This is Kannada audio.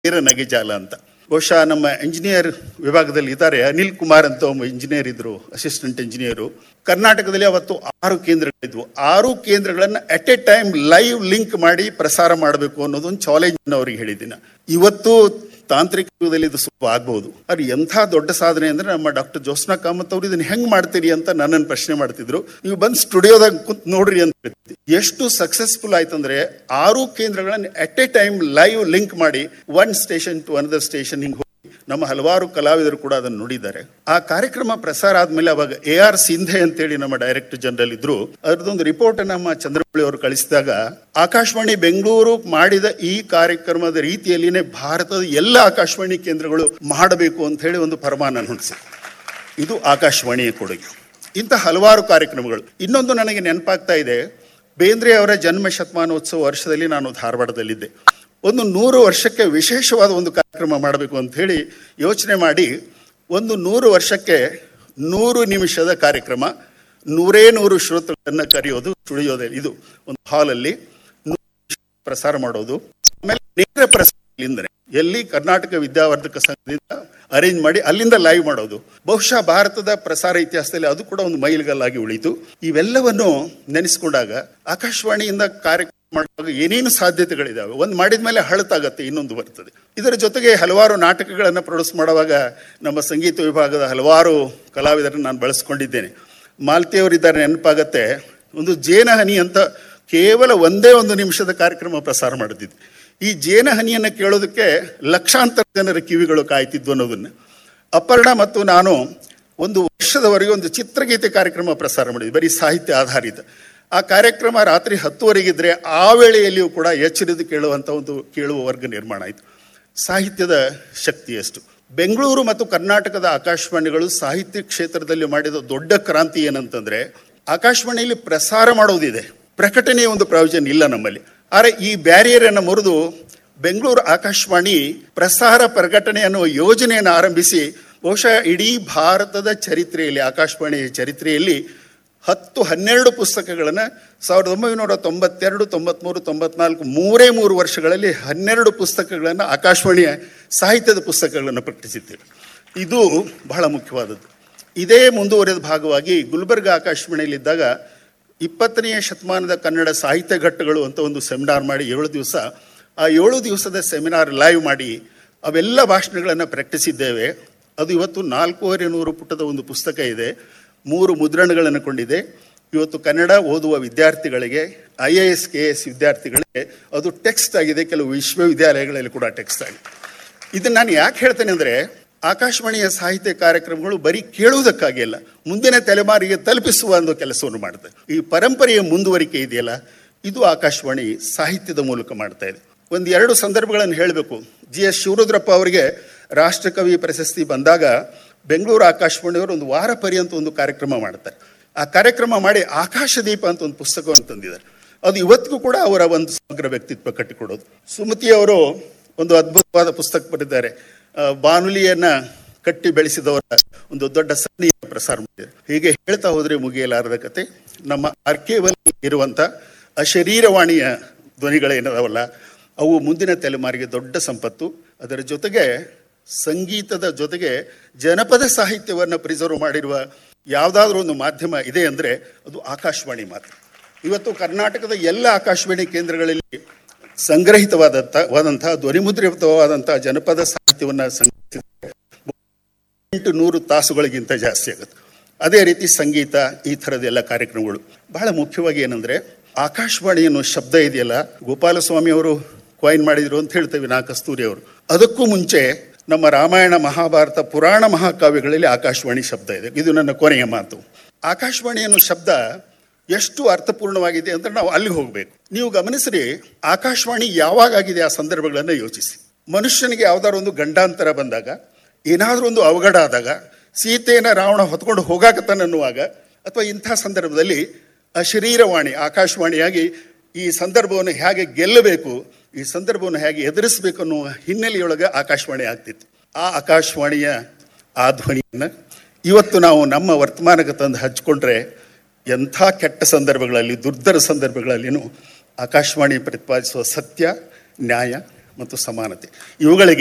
ನೇರ ನಗೆಜಾಲ ಅಂತ ಬಹುಶಃ ನಮ್ಮ ಇಂಜಿನಿಯರ್ ವಿಭಾಗದಲ್ಲಿ ಇದ್ದಾರೆ ಅನಿಲ್ ಕುಮಾರ್ ಅಂತ ಒಬ್ಬ ಇಂಜಿನಿಯರ್ ಇದ್ರು ಅಸಿಸ್ಟೆಂಟ್ ಇಂಜಿನಿಯರು ಕರ್ನಾಟಕದಲ್ಲಿ ಅವತ್ತು ಆರು ಕೇಂದ್ರಗಳಿದ್ವು ಆರು ಕೇಂದ್ರಗಳನ್ನ at a time live link ಮಾಡಿ ಪ್ರಸಾರ ಮಾಡಬೇಕು ಅನ್ನೋದೊಂದು ಚಾಲೆಂಜ್ ಅವ್ರಿಗೆ ಹೇಳಿದ್ದೀನಿ ಇವತ್ತು ತಾಂತ್ರಿಕ ಯುಗದಲ್ಲಿ ಇದು ಸುಲಭ ಆಗ್ಬಹುದು ಅದು ಎಂಥ ದೊಡ್ಡ ಸಾಧನೆ ಅಂದ್ರೆ ನಮ್ಮ ಡಾಕ್ಟರ್ ಜೋಸ್ನಾ ಕಾಮತ್ ಅವರು ಇದನ್ನ ಹೆಂಗ್ ಮಾಡ್ತೀರಿ ಅಂತ ನನ್ನನ್ನು ಪ್ರಶ್ನೆ ಮಾಡ್ತಿದ್ರು ನೀವು ಬಂದು ಸ್ಟುಡಿಯೋದಾಗ ಕುಂತ್ ನೋಡ್ರಿ ಅಂತ ಹೇಳ್ತಿದ್ದೆ. ಎಷ್ಟು ಸಕ್ಸಸ್ಫುಲ್ ಆಯ್ತಂದ್ರೆ ಆರು ಕೇಂದ್ರಗಳನ್ನ at a time live link ಮಾಡಿ one station to another station ಹಿಂಗ್ ಹೋಗಿ ನಮ್ಮ ಹಲವಾರು ಕಲಾವಿದರು ಕೂಡ ಅದನ್ನು ನುಡಿದ್ದಾರೆ ಆ ಕಾರ್ಯಕ್ರಮ ಪ್ರಸಾರ ಆದ್ಮೇಲೆ ಅವಾಗ ಎ ಆರ್ ಸಿಂಧೆ ಅಂತೇಳಿ ನಮ್ಮ ಡೈರೆಕ್ಟರ್ ಜನರಲ್ ಇದ್ರು ಅದ್ರದೊಂದು ರಿಪೋರ್ಟ್ ನಮ್ಮ ಚಂದ್ರಬಳ್ಳಿ ಅವರು ಕಳಿಸಿದಾಗ ಆಕಾಶವಾಣಿ ಬೆಂಗಳೂರು ಮಾಡಿದ ಈ ಕಾರ್ಯಕ್ರಮದ ರೀತಿಯಲ್ಲಿನೇ ಭಾರತದ ಎಲ್ಲ ಆಕಾಶವಾಣಿ ಕೇಂದ್ರಗಳು ಮಾಡಬೇಕು ಅಂತ ಹೇಳಿ ಒಂದು ಫರಮಾನ ಹೊಂದಿಸಿ ಇದು ಆಕಾಶವಾಣಿಯ ಕೊಡುಗೆ ಇಂಥ ಹಲವಾರು ಕಾರ್ಯಕ್ರಮಗಳು ಇನ್ನೊಂದು ನನಗೆ ನೆನಪಾಗ್ತಾ ಇದೆ ಬೇಂದ್ರೆ ಅವರ ಜನ್ಮ ಶತಮಾನೋತ್ಸವ ವರ್ಷದಲ್ಲಿ ನಾನು ಧಾರವಾಡದಲ್ಲಿದ್ದೆ ಒಂದು ನೂರು ವರ್ಷಕ್ಕೆ ವಿಶೇಷವಾದ ಒಂದು ಕಾರ್ಯಕ್ರಮ ಮಾಡಬೇಕು ಅಂತ ಹೇಳಿ ಯೋಚನೆ ಮಾಡಿ ಒಂದು ನೂರು ವರ್ಷಕ್ಕೆ ನೂರು ನಿಮಿಷದ ಕಾರ್ಯಕ್ರಮ ನೂರೇ ನೂರು ಶ್ರೋತೃಗಳನ್ನು ಕರೆಯೋದು ಸ್ಟುಡಿಯೋದಲ್ಲಿ ಇದು ಒಂದು ಹಾಲಲ್ಲಿ ನೂರು ನಿಮಿಷ ಪ್ರಸಾರ ಮಾಡೋದು ಆಮೇಲೆ ನೇರ ಪ್ರಸಾರ ಇಲ್ಲಿಂದನೇ ಎಲ್ಲಿ ಕರ್ನಾಟಕ ವಿದ್ಯಾವರ್ಧಕ ಸಂಘದಿಂದ ಅರೇಂಜ್ ಮಾಡಿ ಅಲ್ಲಿಂದ ಲೈವ್ ಮಾಡೋದು ಬಹುಶಃ ಭಾರತದ ಪ್ರಸಾರ ಇತಿಹಾಸದಲ್ಲಿ ಅದು ಕೂಡ ಒಂದು ಮೈಲಿಗಲ್ಲಾಗಿ ಉಳಿತು ಇವೆಲ್ಲವನ್ನು ನೆನೆಸ್ಕೊಂಡಾಗ ಆಕಾಶವಾಣಿಯಿಂದ ಕಾರ್ಯಕ್ರಮ ಮಾಡುವಾಗ ಏನೇನು ಸಾಧ್ಯತೆಗಳಿದಾವೆ ಒಂದು ಮಾಡಿದ ಮೇಲೆ ಹಳತಾಗತ್ತೆ ಇನ್ನೊಂದು ಬರ್ತದೆ ಇದರ ಜೊತೆಗೆ ಹಲವಾರು ನಾಟಕಗಳನ್ನು ಪ್ರೊಡ್ಯೂಸ್ ಮಾಡುವಾಗ ನಮ್ಮ ಸಂಗೀತ ವಿಭಾಗದ ಹಲವಾರು ಕಲಾವಿದರನ್ನು ನಾನು ಬಳಸ್ಕೊಂಡಿದ್ದೇನೆ ಮಾಲ್ತಿಯವರಿದ್ದಾರೆ ನೆನಪಾಗತ್ತೆ ಒಂದು ಜೇನಹನಿ ಅಂತ ಕೇವಲ ಒಂದೇ ಒಂದು ನಿಮಿಷದ ಕಾರ್ಯಕ್ರಮ ಪ್ರಸಾರ ಮಾಡುತ್ತಿದ್ದೆ ಈ ಜೇನಹನಿಯನ್ನು ಕೇಳೋದಕ್ಕೆ ಲಕ್ಷಾಂತರ ಜನರ ಕಿವಿಗಳು ಕಾಯ್ತಿದ್ವು ಅನ್ನೋದನ್ನ ಅಪರ್ಣ ಮತ್ತು ನಾನು ಒಂದು ವರ್ಷದವರೆಗೆ ಒಂದು ಚಿತ್ರಗೀತೆ ಕಾರ್ಯಕ್ರಮ ಪ್ರಸಾರ ಮಾಡಿದ್ವಿ ಬರೀ ಸಾಹಿತ್ಯ ಆಧಾರಿತ ಆ ಕಾರ್ಯಕ್ರಮ ರಾತ್ರಿ ಹತ್ತುವರೆಗಿದ್ರೆ ಆ ವೇಳೆಯಲ್ಲಿಯೂ ಕೂಡ ಎಚ್ಚರಿದು ಕೇಳುವಂಥ ಒಂದು ಕೇಳುವ ವರ್ಗ ನಿರ್ಮಾಣ ಆಯಿತು ಸಾಹಿತ್ಯದ ಶಕ್ತಿ ಎಷ್ಟು ಬೆಂಗಳೂರು ಮತ್ತು ಕರ್ನಾಟಕದ ಆಕಾಶವಾಣಿಗಳು ಸಾಹಿತ್ಯ ಕ್ಷೇತ್ರದಲ್ಲಿ ಮಾಡಿದ ದೊಡ್ಡ ಕ್ರಾಂತಿ ಏನಂತಂದ್ರೆ ಆಕಾಶವಾಣಿಯಲ್ಲಿ ಪ್ರಸಾರ ಮಾಡೋದಿದೆ ಪ್ರಕಟಣೆಯ ಒಂದು ಪ್ರಾವಿಷನ್ ಇಲ್ಲ ನಮ್ಮಲ್ಲಿ ಆದರೆ ಈ ಬ್ಯಾರಿಯರ್ ಅನ್ನು ಮುರಿದು ಬೆಂಗಳೂರು ಆಕಾಶವಾಣಿ ಪ್ರಸಾರ ಪ್ರಕಟಣೆ ಅನ್ನುವ ಯೋಜನೆಯನ್ನು ಆರಂಭಿಸಿ ಬಹುಶಃ ಇಡೀ ಭಾರತದ ಚರಿತ್ರೆಯಲ್ಲಿ ಆಕಾಶವಾಣಿಯ ಚರಿತ್ರೆಯಲ್ಲಿ ಹತ್ತು ಹನ್ನೆರಡು ಪುಸ್ತಕಗಳನ್ನು ಸಾವಿರದ ಒಂಬೈನೂರ ತೊಂಬತ್ತೆರಡು ತೊಂಬತ್ಮೂರು ತೊಂಬತ್ನಾಲ್ಕು ಮೂರೇ ಮೂರು ವರ್ಷಗಳಲ್ಲಿ ಹನ್ನೆರಡು ಪುಸ್ತಕಗಳನ್ನು ಆಕಾಶವಾಣಿಯ ಸಾಹಿತ್ಯದ ಪುಸ್ತಕಗಳನ್ನು ಪ್ರಕಟಿಸಿದ್ದೇವೆ ಇದು ಬಹಳ ಮುಖ್ಯವಾದದ್ದು ಇದೇ ಮುಂದುವರೆದ ಭಾಗವಾಗಿ ಗುಲ್ಬರ್ಗ ಆಕಾಶವಾಣಿಯಲ್ಲಿದ್ದಾಗ ಇಪ್ಪತ್ತನೆಯ ಶತಮಾನದ ಕನ್ನಡ ಸಾಹಿತ್ಯ ಘಟ್ಟಗಳು ಅಂತ ಒಂದು ಸೆಮಿನಾರ್ ಮಾಡಿ ಏಳು ದಿವಸ ಆ ಏಳು ದಿವಸದ ಸೆಮಿನಾರ್ ಲೈವ್ ಮಾಡಿ ಅವೆಲ್ಲ ಭಾಷಣಗಳನ್ನು ಪ್ರಕಟಿಸಿದ್ದೇವೆ ಅದು ಇವತ್ತು ನಾಲ್ಕೂವರೆ ನೂರು ಪುಟದ ಒಂದು ಪುಸ್ತಕ ಇದೆ ಮೂರು ಮುದ್ರಣಗಳನ್ನು ಕೊಂಡಿದೆ ಇವತ್ತು ಕನ್ನಡ ಓದುವ ವಿದ್ಯಾರ್ಥಿಗಳಿಗೆ I A S K S ವಿದ್ಯಾರ್ಥಿಗಳಿಗೆ ಅದು ಟೆಕ್ಸ್ಟ್ ಆಗಿದೆ ಕೆಲವು ವಿಶ್ವವಿದ್ಯಾಲಯಗಳಲ್ಲಿ ಕೂಡ ಟೆಕ್ಸ್ಟ್ ಆಗಿದೆ ಇದನ್ನು ನಾನು ಯಾಕೆ ಹೇಳ್ತೇನೆ ಅಂದರೆ ಆಕಾಶವಾಣಿಯ ಸಾಹಿತ್ಯ ಕಾರ್ಯಕ್ರಮಗಳು ಬರೀ ಕೇಳುವುದಕ್ಕಾಗಿ ಅಲ್ಲ ಮುಂದಿನ ತಲೆಮಾರಿಗೆ ತಲುಪಿಸುವ ಒಂದು ಕೆಲಸವನ್ನು ಮಾಡುತ್ತೆ ಈ ಪರಂಪರೆಯ ಮುಂದುವರಿಕೆ ಇದೆಯಲ್ಲ ಇದು ಆಕಾಶವಾಣಿ ಸಾಹಿತ್ಯದ ಮೂಲಕ ಮಾಡ್ತಾ ಇದೆ ಒಂದು ಎರಡು ಸಂದರ್ಭಗಳನ್ನು ಹೇಳಬೇಕು ಜಿ ಎಸ್ ಶಿವರುದ್ರಪ್ಪ ಅವರಿಗೆ ರಾಷ್ಟ್ರಕವಿ ಪ್ರಶಸ್ತಿ ಬಂದಾಗ ಬೆಂಗಳೂರು ಆಕಾಶವಾಣಿಯವರು ಒಂದು ವಾರ ಪರ್ಯಂತ ಒಂದು ಕಾರ್ಯಕ್ರಮ ಮಾಡ್ತಾರೆ ಆ ಕಾರ್ಯಕ್ರಮ ಮಾಡಿ ಆಕಾಶದೀಪ ಅಂತ ಒಂದು ಪುಸ್ತಕವನ್ನು ತಂದಿದ್ದಾರೆ ಅದು ಇವತ್ತಿಗೂ ಕೂಡ ಅವರ ಒಂದು ಸಮಗ್ರ ವ್ಯಕ್ತಿತ್ವ ಕಟ್ಟಿಕೊಡೋದು ಸುಮತಿ ಅವರು ಒಂದು ಅದ್ಭುತವಾದ ಪುಸ್ತಕ ಬರೆದಿದ್ದಾರೆ ಆ, ಬಾನುಲಿಯನ್ನ ಕಟ್ಟಿ ಬೆಳೆಸಿದವರ ಒಂದು ದೊಡ್ಡ ಸರಣಿಯನ್ನು ಪ್ರಸಾರ ಮಾಡಿದ್ದಾರೆ ಹೀಗೆ ಹೇಳ್ತಾ ಹೋದ್ರೆ ಮುಗಿಯಲಾರದ ಕತೆ ನಮ್ಮ ಅರ್ಕೇವಲ್ ಇರುವಂತ ಅಶರೀರವಾಣಿಯ ಧ್ವನಿಗಳೇನದಾವಲ್ಲ ಅವು ಮುಂದಿನ ತಲೆಮಾರಿಗೆ ದೊಡ್ಡ ಸಂಪತ್ತು ಅದರ ಜೊತೆಗೆ ಸಂಗೀತದ ಜೊತೆಗೆ ಜನಪದ ಸಾಹಿತ್ಯವನ್ನು ಪ್ರಿಸರ್ವ್ ಮಾಡಿರುವ ಯಾವುದಾದ್ರೂ ಒಂದು ಮಾಧ್ಯಮ ಇದೆ ಅಂದರೆ ಅದು ಆಕಾಶವಾಣಿ ಮಾತ್ರ ಇವತ್ತು ಕರ್ನಾಟಕದ ಎಲ್ಲ ಆಕಾಶವಾಣಿ ಕೇಂದ್ರಗಳಲ್ಲಿ ಸಂಗ್ರಹಿತವಾದಂಥ ವಾದಂತಹ ಧ್ವನಿಮುದ್ರಿತವಾದಂತಹ ಜನಪದ ಸಾಹಿತ್ಯವನ್ನು ಸಂಗ್ರಹಿಸಿದರೆ ಎಂಟು ನೂರು ತಾಸುಗಳಿಗಿಂತ ಜಾಸ್ತಿ ಆಗುತ್ತೆ ಅದೇ ರೀತಿ ಸಂಗೀತ ಈ ಥರದ್ದೆಲ್ಲ ಕಾರ್ಯಕ್ರಮಗಳು ಬಹಳ ಮುಖ್ಯವಾಗಿ ಏನಂದ್ರೆ ಆಕಾಶವಾಣಿ ಅನ್ನೋ ಶಬ್ದ ಇದೆಯಲ್ಲ ಗೋಪಾಲಸ್ವಾಮಿ ಅವರು ಕಾಯಿನ್ ಮಾಡಿದ್ರು ಅಂತ ಹೇಳ್ತೇವೆ ನಾ ಕಸ್ತೂರಿ ಅವರು ಅದಕ್ಕೂ ಮುಂಚೆ ನಮ್ಮ ರಾಮಾಯಣ ಮಹಾಭಾರತ ಪುರಾಣ ಮಹಾಕಾವ್ಯಗಳಲ್ಲಿ ಆಕಾಶವಾಣಿ ಶಬ್ದ ಇದೆ ಇದು ನನ್ನ ಕೊನೆಯ ಮಾತು ಆಕಾಶವಾಣಿ ಅನ್ನೋ ಶಬ್ದ ಎಷ್ಟು ಅರ್ಥಪೂರ್ಣವಾಗಿದೆ ಅಂದ್ರೆ ನಾವು ಅಲ್ಲಿ ಹೋಗ್ಬೇಕು ನೀವು ಗಮನಿಸ್ರಿ ಆಕಾಶವಾಣಿ ಯಾವಾಗ ಆಗಿದೆ ಆ ಸಂದರ್ಭಗಳನ್ನು ಯೋಚಿಸಿ ಮನುಷ್ಯನಿಗೆ ಯಾವ್ದಾದ್ರು ಒಂದು ಗಂಡಾಂತರ ಬಂದಾಗ ಏನಾದರೂ ಒಂದು ಅವಘಡ ಆದಾಗ ಸೀತೆಯನ್ನ ರಾವಣ ಹೊತ್ಕೊಂಡು ಹೋಗಾಕತ್ತಾನನ್ನುವಾಗ ಅಥವಾ ಇಂಥ ಸಂದರ್ಭದಲ್ಲಿ ಅಶರೀರವಾಣಿ ಆಕಾಶವಾಣಿಯಾಗಿ ಈ ಸಂದರ್ಭವನ್ನು ಹೇಗೆ ಗೆಲ್ಲಬೇಕು ಈ ಸಂದರ್ಭವನ್ನು ಹೇಗೆ ಎದುರಿಸಬೇಕು ಅನ್ನುವ ಹಿನ್ನೆಲೆಯೊಳಗೆ ಆಕಾಶವಾಣಿ ಆಗ್ತಿತ್ತು ಆ ಆಕಾಶವಾಣಿಯ ಆ ಧ್ವನಿಯನ್ನು ಇವತ್ತು ನಾವು ನಮ್ಮ ವರ್ತಮಾನಕ್ಕೆ ತಂದು ಹಚ್ಕೊಂಡ್ರೆ ಎಂಥ ಕೆಟ್ಟ ಸಂದರ್ಭಗಳಲ್ಲಿ ದುರ್ಧರ ಸಂದರ್ಭಗಳಲ್ಲಿನೂ ಆಕಾಶವಾಣಿ ಪ್ರತಿಪಾದಿಸುವ ಸತ್ಯ ನ್ಯಾಯ ಮತ್ತು ಸಮಾನತೆ ಇವುಗಳಿಗೆ